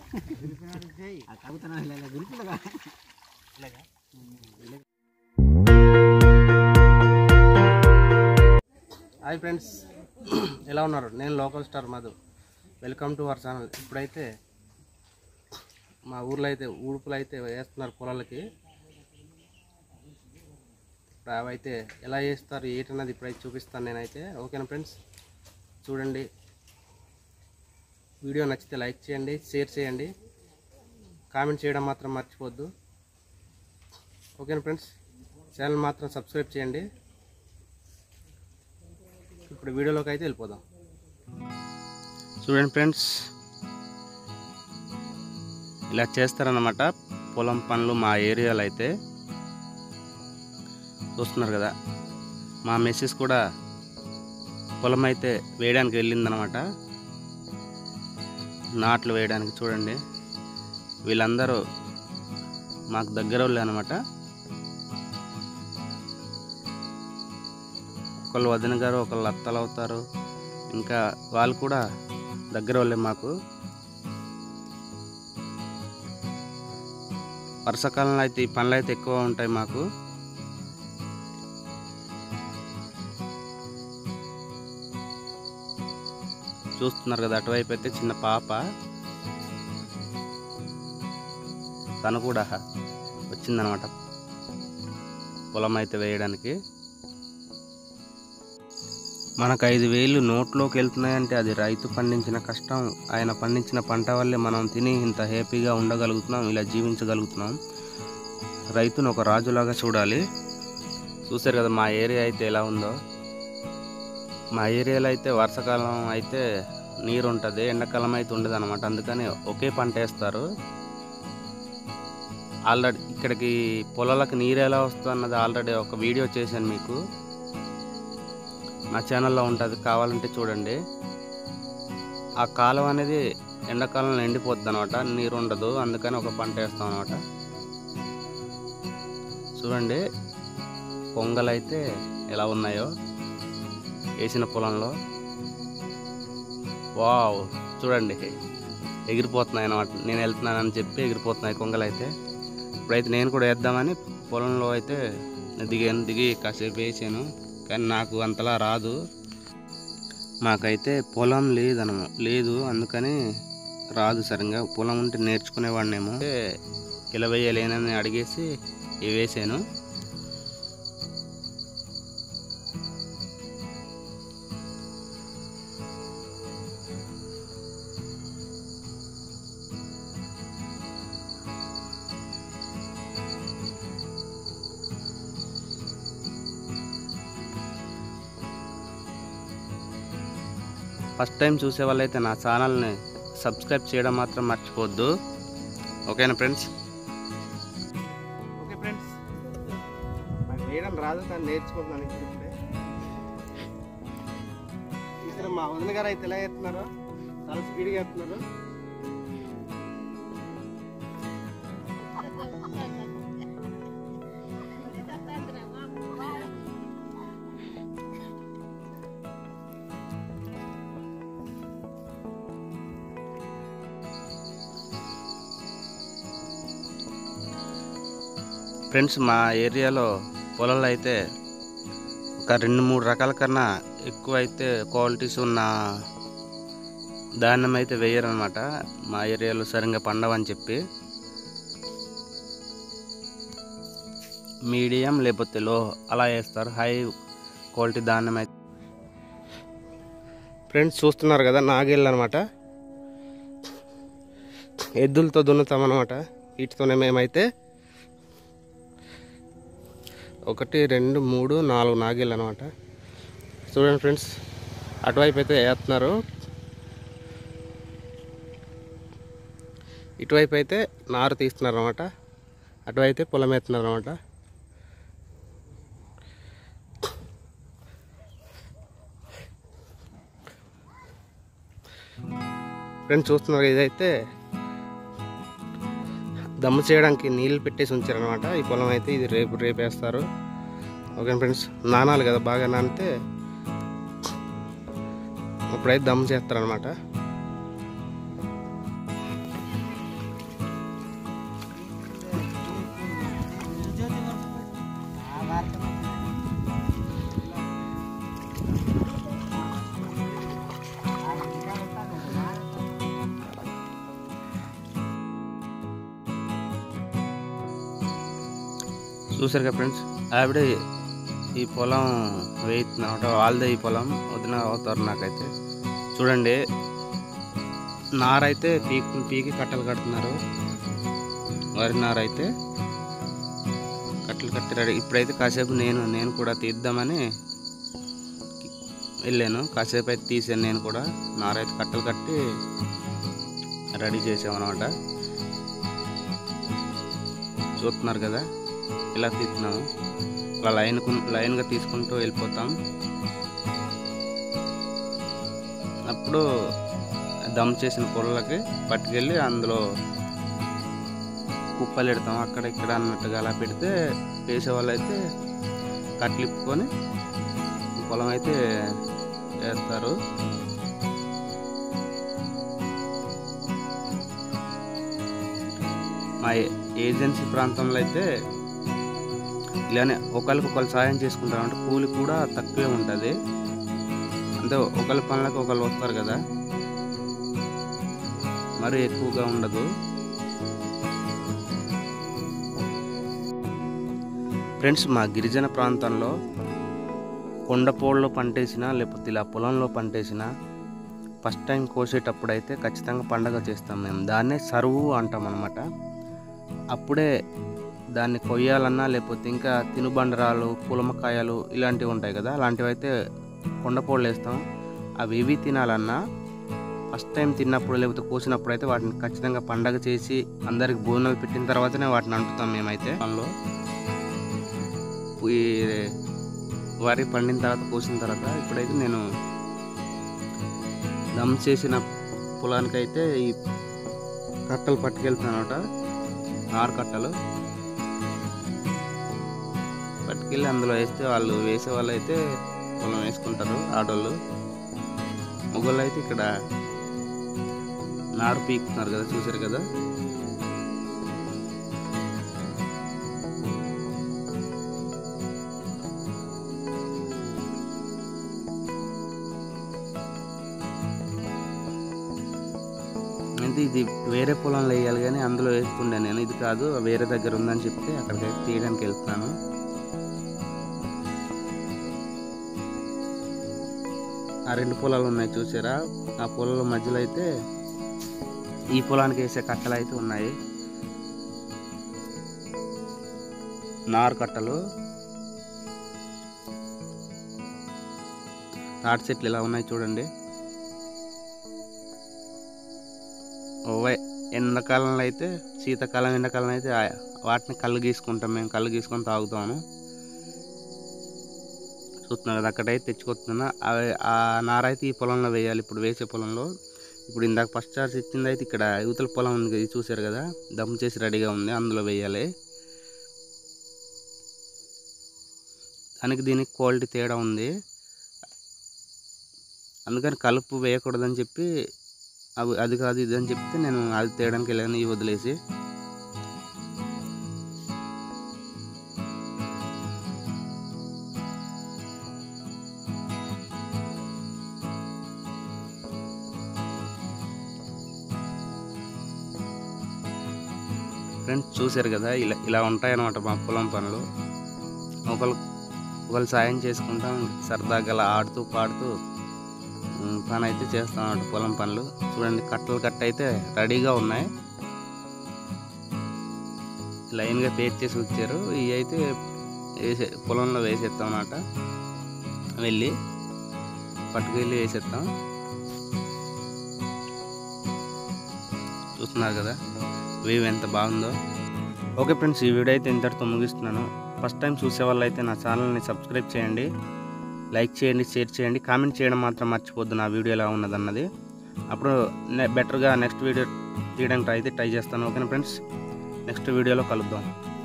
తగ్గుతున్నా ఇలా గురిపిల్లగా hi friends ఎలా ఉన్నారు నేను local star Madhu welcome to our channel ఇప్పుడైతే మా ఊర్లో అయితే ఊడుపులు అయితే వేస్తున్నారు పొలాలకి ఇప్పుడు అవైతే ఎలా చేస్తారు ఏంటన్నది ఇప్పుడైతే చూపిస్తాను నేనైతే ఓకేనా ఫ్రెండ్స్ చూడండి వీడియో నచ్చితే లైక్ చేయండి షేర్ చేయండి కామెంట్ చేయడం మాత్రం మర్చిపోద్దు ఓకేనా ఫ్రెండ్స్ ఛానల్ మాత్రం సబ్స్క్రైబ్ చేయండి ఇప్పుడు వీడియోలోకి అయితే వెళ్ళిపోదాం చూడండి ఫ్రెండ్స్ ఇలా చేస్తారన్నమాట పొలం పనులు మా ఏరియాలో అయితే చూస్తున్నారు కదా మా మెస్సెస్ కూడా పొలం అయితే వేయడానికి వెళ్ళిందనమాట నాట్లు వేయడానికి చూడండి వీళ్ళందరూ మాకు దగ్గర వాళ్ళే అనమాట ఒకళ్ళు వదిన గారు ఒకళ్ళు అత్తలు అవుతారు ఇంకా వాళ్ళు కూడా దగ్గర వాళ్ళే మాకు వర్షాకాలంలో అయితే ఈ పనులు అయితే ఎక్కువ ఉంటాయి మాకు చూస్తున్నారు కదా అటువైపు అయితే చిన్న పాప తను కూడా వచ్చిందనమాట పొలం అయితే వేయడానికి మనకు ఐదు వేలు నోట్లోకి వెళ్తున్నాయంటే అది రైతు పండించిన కష్టం ఆయన పండించిన పంట వల్లే మనం తిని ఇంత హ్యాపీగా ఉండగలుగుతున్నాం ఇలా జీవించగలుగుతున్నాం రైతును ఒక రాజులాగా చూడాలి చూసారు కదా మా ఏరియా అయితే ఎలా ఉందో మా ఏరియాలో అయితే వర్షాకాలం అయితే నీరు ఉంటుంది ఎండాకాలం అయితే ఉండదు అనమాట అందుకని ఒకే పంట వేస్తారు ఆల్రెడీ ఇక్కడికి పొలాలకు నీరు ఎలా వస్తుంది అన్నది ఆల్రెడీ ఒక వీడియో చేశాను మీకు నా ఛానల్లో ఉంటుంది కావాలంటే చూడండి ఆ కాలం అనేది ఎండాకాలంలో ఎండిపోద్ది అనమాట నీరు ఉండదు అందుకని ఒక పంట వేస్తాం అనమాట చూడండి కొంగలు అయితే ఎలా ఉన్నాయో వేసిన పొలంలో వావ్ చూడండి ఎగిరిపోతున్నాయి అనమాట నేను వెళ్తున్నానని చెప్పి ఎగిరిపోతున్నాయి కొంగలు అయితే ఇప్పుడైతే నేను కూడా వేద్దామని పొలంలో అయితే దిగాను దిగి కాసేపు వేసాను కానీ నాకు అంతలా రాదు మాకైతే పొలం లేదనమ లేదు అందుకని రాదు సరిగ్గా పొలం ఉంటే నేర్చుకునేవాడినేమో అంటే ఇలా వేయలేనని అడిగేసి ఇవి వేసాను ఫస్ట్ టైం చూసే వాళ్ళైతే నా ఛానల్ని సబ్స్క్రైబ్ చేయడం మాత్రం మర్చిపోవద్దు ఓకేనా ఫ్రెండ్స్ ఓకే ఫ్రెండ్స్ నాకు వేయడం రాదు కానీ నేర్చుకుంటున్నాను ఇప్పుడే ఇక్కడ మా వదిన గారు అయితే ఎలా చేస్తున్నారు చాలా స్పీడ్గా చేస్తున్నారు ఫ్రెండ్స్ మా ఏరియాలో పొలాలు అయితే ఒక రెండు మూడు రకాల కన్నా ఎక్కువ అయితే క్వాలిటీస్ ఉన్న ధాన్యం అయితే వేయరనమాట మా ఏరియాలో సరిగ్గా పండవని చెప్పి మీడియం లేకపోతే లో అలా వేస్తారు హై క్వాలిటీ ధాన్యం అయితే ఫ్రెండ్స్ చూస్తున్నారు కదా నాగేళ్ళు అనమాట ఎద్దులతో దున్నుతామన్నమాట వీటితోనే మేమైతే ఒకటి రెండు మూడు నాలుగు నాగేళ్ళు అనమాట చూడండి ఫ్రెండ్స్ అటువైపు అయితే వేస్తున్నారు ఇటువైపు అయితే నారు తీస్తున్నారు అనమాట అటువైపు అయితే పొలం వేస్తున్నారు అనమాట ఫ్రెండ్స్ చూస్తున్నారు ఇదైతే దమ్ము చేయడానికి నీళ్ళు పెట్టేసి ఉంచారనమాట ఈ పొలం అయితే ఇది రేపు రేపు వేస్తారు ఓకే ఫ్రెండ్స్ నానాలి కదా బాగా నానితే అప్పుడైతే దమ్ము చేస్తారనమాట చూసారు కదా ఫ్రెండ్స్ ఆవిడ ఈ పొలం వేయిస్తున్నమాట వాళ్ళదే ఈ పొలం వదిన అవుతారు నాకైతే చూడండి నారైతే పీకి పీకి కట్టలు కడుతున్నారు వరి నారైతే కట్టలు కట్టి రెడీ ఇప్పుడైతే కాసేపు నేను నేను కూడా తీద్దామని వెళ్ళాను కాసేపు అయితే తీసాను నేను కూడా నారైతే కట్టలు కట్టి రెడీ చేసామన్నమాట చూస్తున్నారు కదా ఇలా తీస్తున్నాము ఇలా లైన్ లైన్గా తీసుకుంటూ వెళ్ళిపోతాం అప్పుడు దమ్ చేసిన పొలలకి పట్టుకెళ్ళి అందులో కుప్పలు పెడతాం అక్కడ ఇక్కడ అన్నట్టుగా అలా పెడితే వేసే వాళ్ళు అయితే కట్లిప్పుకొని పొలం అయితే వేస్తారు మా ఏ- ఏజెన్సీ ప్రాంతంలో అయితే ఇలానే ఒకరికి ఒకరు సాయం చేసుకుంటారు అంటే కూలి కూడా తక్కువే ఉంటుంది అంటే ఒకరి పనులకు ఒకరు వస్తారు కదా మరి ఎక్కువగా ఉండదు ఫ్రెండ్స్ మా గిరిజన ప్రాంతంలో కొండపోళ్ళలో పంటేసిన లేకపోతే ఇలా పొలంలో పంటేసిన ఫస్ట్ టైం కోసేటప్పుడు అయితే ఖచ్చితంగా పండగ చేస్తాం మేము దాన్నే సరువు అంటాం అనమాట అప్పుడే దాన్ని కొయ్యాలన్నా లేకపోతే ఇంకా తినుబండరాలు పులమకాయలు ఇలాంటివి ఉంటాయి కదా అలాంటివి అయితే కొండపోళ్ళు వేస్తాం అవి ఏవి తినాలన్నా ఫస్ట్ టైం తిన్నప్పుడు లేకపోతే కోసినప్పుడు అయితే వాటిని ఖచ్చితంగా పండగ చేసి అందరికి భోజనాలు పెట్టిన తర్వాతనే వాటిని అంటుతాం మేమైతే అందులో ఈ వరి పండిన తర్వాత కోసిన తర్వాత ఇప్పుడైతే నేను దమ్ చేసిన పొలానికైతే ఈ కట్టలు పట్టుకెళ్తాను అనమాట ఆరు కట్టలు పట్టుకెళ్ళి అందులో వేస్తే వాళ్ళు వేసే వాళ్ళు అయితే పొలం వేసుకుంటారు ఆడోళ్ళు మొగోళ్ళు అయితే ఇక్కడ నారు పీకుతున్నారు కదా చూసారు కదా అంటే ఇది వేరే పొలంలో వేయాలి కానీ అందులో వేస్తుండే నేను ఇది కాదు వేరే దగ్గర ఉందని చెప్తే అక్కడికి తీయడానికి వెళ్తున్నాను ఆ రెండు పొలాలు ఉన్నాయి చూసారా ఆ పొలాల మధ్యలో అయితే ఈ పొలానికి వేసే కట్టలు అయితే ఉన్నాయి నారు కట్టలు తాటి చెట్లు ఇలా ఉన్నాయి చూడండి ఓవే ఎండాకాలంలో అయితే శీతాకాలం ఎండాకాలం అయితే ఆ- వాటిని కళ్ళు గీసుకుంటాం మేము కళ్ళు గీసుకొని తాగుతాము చూస్తున్నాం కదా అక్కడైతే తెచ్చుకొస్తున్నా అవి ఆ నార అయితే ఈ పొలంలో వేయాలి ఇప్పుడు వేసే పొలంలో ఇప్పుడు ఇందాక ఫస్ట్ చార్జ్ ఇచ్చింది అయితే ఇక్కడ యువతల పొలం ఉంది కదా, ఇది చూసారు కదా దమ్ చేసి రెడీగా ఉంది అందులో వేయాలి దానికి దీనికి క్వాలిటీ తేడా ఉంది అందుకని కలుపు వేయకూడదని చెప్పి అవి అది కాదు ఇది అని చెప్తే నేను అది తేయడానికి వెళ్ళాను ఇవి వదిలేసి ఫ్రెండ్స్ చూశారు కదా ఇలా ఇలా ఉంటాయన్నమాట మా పొలం పనులు ఒకరు ఒకరు సాయం చేసుకుంటాం సరదాగా అలా ఆడుతూ పాడుతూ ఉమ్, పని అయితే చేస్తాం అన్నమాట పొలం పనులు చూడండి కట్టలు కట్ట అయితే రెడీగా ఉన్నాయి లైన్గా పేర్ చేసి వచ్చారు ఇవి అయితే వేసే పొలంలో వేసేస్తాం అన్నమాట వెళ్ళి పట్టుకెళ్ళి వేసేస్తాం చూస్తున్నారు కదా వేవ్ ఎంత బాగుందో ఓకే ఫ్రెండ్స్ ఈ వీడియో అయితే ఇంతటితో ముగిస్తున్నాను ఫస్ట్ టైం చూసే వాళ్ళు అయితే నా ఛానల్ని సబ్స్క్రైబ్ చేయండి లైక్ చేయండి షేర్ చేయండి కామెంట్ చేయడం మాత్రం మర్చిపోద్దు నా వీడియో ఎలా ఉన్నదన్నది అప్పుడు బెటర్గా నెక్స్ట్ వీడియో తీయడానికి ట్రై అయితే ట్రై చేస్తాను ఓకేనా ఫ్రెండ్స్ నెక్స్ట్ వీడియోలో కలుద్దాం